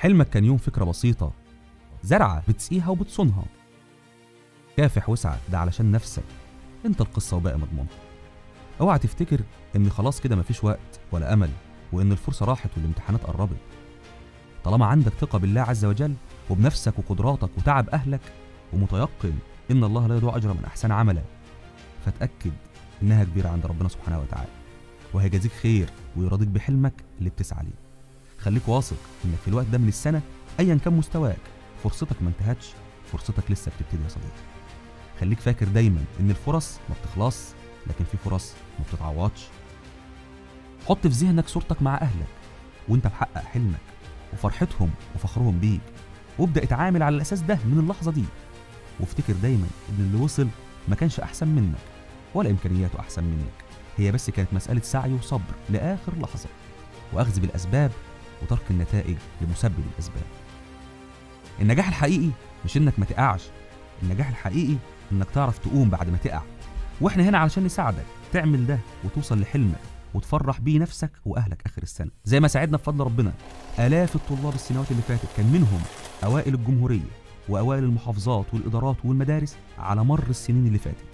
حلمك كان يوم فكرة بسيطة زرعة بتسقيها وبتصونها كافح واسعى ده علشان نفسك انت القصة وباقي مضمون اوعى تفتكر ان خلاص كده مفيش وقت ولا امل وان الفرصة راحت والامتحانات قربت طالما عندك ثقة بالله عز وجل وبنفسك وقدراتك وتعب اهلك ومتيقن ان الله لا يضيع اجر من احسن عملا فتاكد انها كبيرة عند ربنا سبحانه وتعالى وهيجازيك خير ويرضيك بحلمك اللي بتسعى ليه خليك واثق انك في الوقت ده من السنة ايا كان مستواك فرصتك ما انتهتش فرصتك لسه بتبتدي يا صديقي خليك فاكر دايما ان الفرص ما بتخلص لكن في فرص ما بتتعوضش حط في ذهنك صورتك مع اهلك وانت محقق حلمك وفرحتهم وفخرهم بيك وابدا اتعامل على الاساس ده من اللحظه دي وافتكر دايما ان اللي وصل ما كانش احسن منك ولا امكانياته احسن منك هي بس كانت مساله سعي وصبر لاخر لحظه واخذ بالاسباب وترك النتائج لمسبب الاسباب النجاح الحقيقي مش انك ما تقعش النجاح الحقيقي انك تعرف تقوم بعد ما تقع واحنا هنا علشان نساعدك تعمل ده وتوصل لحلمك وتفرح بيه نفسك واهلك اخر السنه زي ما ساعدنا بفضل ربنا الاف الطلاب السنوات اللي فاتت كان منهم اوائل الجمهوريه واوائل المحافظات والادارات والمدارس على مر السنين اللي فاتت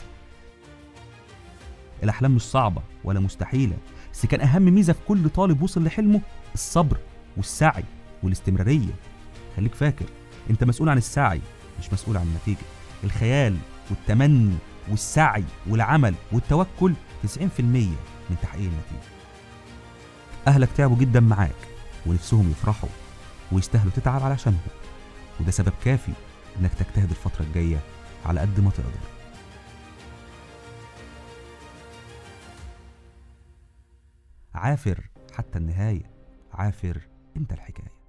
الاحلام مش صعبه ولا مستحيله بس كان اهم ميزه في كل طالب وصل لحلمه الصبر والسعي والاستمراريه خليك فاكر انت مسؤول عن السعي مش مسؤول عن النتيجه الخيال والتمني والسعي والعمل والتوكل 90% من تحقيق النتيجه اهلك تعبوا جدا معاك ونفسهم يفرحوا ويستاهلوا تتعب علشانهم وده سبب كافي انك تجتهد الفتره الجايه على قد ما تقدر عافر حتى النهايه عافر انت الحكايه